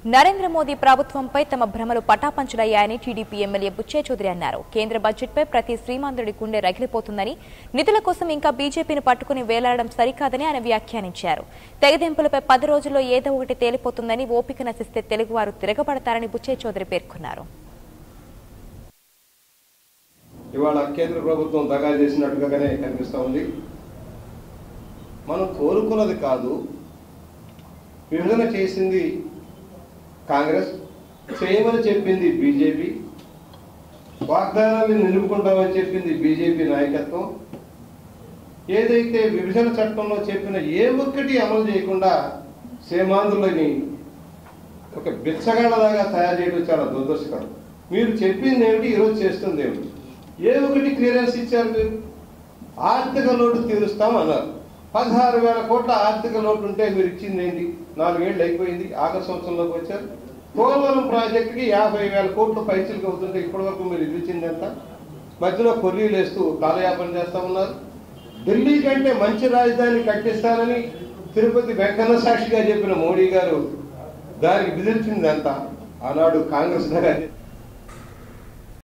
నరేంద్ర మోదీ ప్రభుత్వంపై తమ భ్రమలు పటాపంచులయ్యాయని టీడీపీ ఎమ్మెల్యే బుచ్చే చౌదరి అన్నారు కేంద్ర బడ్జెట్పై ప్రతి శ్రీమంతుడి గుండె రగిలిపోతుందని నిధుల కోసం ఇంకా బీజేపీని పట్టుకుని వేలాడడం సరికాదని ఆయన వ్యాఖ్యానించారు తెగదెంపులపై పది రోజుల్లో ఏదో ఒకటి తేలిపోతుందని ఓపిక నశిస్తే తెలుగువారు తిరగబడతారని బుచ్చే చౌదరి పేర్కొన్నారు ఇవాళ కేంద్ర ప్రభుత్వం దగా చేసినట్టుగానే కనిపిస్తూ ఉంది మనం కోరుకున్నది కాదు విభజన చేసింది కాంగ్రెస్ చేయమని చెప్పింది బీజేపీ వాగ్దానాన్ని నిలుపుకుంటామని చెప్పింది బీజేపీ నాయకత్వం ఏదైతే విభజన చట్టంలో చెప్పిన ఏ ఒక్కటి అమలు చేయకుండా సేమాంధ్రులని ఒక బిచ్చగాళ్ళలాగా తయారు చేయడం చాలా దురదృష్టకరం మీరు చెప్పింది ఏమిటి ఈరోజు చేస్తుంది ఏమిటి ఏ ఒకటి క్లియరెన్స్ ఇచ్చారు మీరు ఆర్థిక లోటు తీరుస్తాం అన్నారు పదహారు వేల కోట్ల ఆర్థిక లోటు ఉంటే మీరు ఇచ్చింది ఏంటి నాలుగేళ్ళు అయిపోయింది ఆగస్టు సంవత్సరంలోకి వచ్చారు పోలవరం ప్రాజెక్టుకి యాభై వేల కోట్లు పైసలకు అవుతుంటే ఇప్పటి వరకు మీరు ఇది ఇచ్చింది ఎంత మధ్యలో కొర్రీలు వేస్తూ కాలయాపన చేస్తా ఉన్నారు ఢిల్లీ కంటే మంచి రాజధాని కట్టిస్తానని తిరుపతి వెంకన్న సాక్షిగా చెప్పిన మోడీ గారు దానికి బెదిరించింది అంతా ఆనాడు కాంగ్రెస్ గారు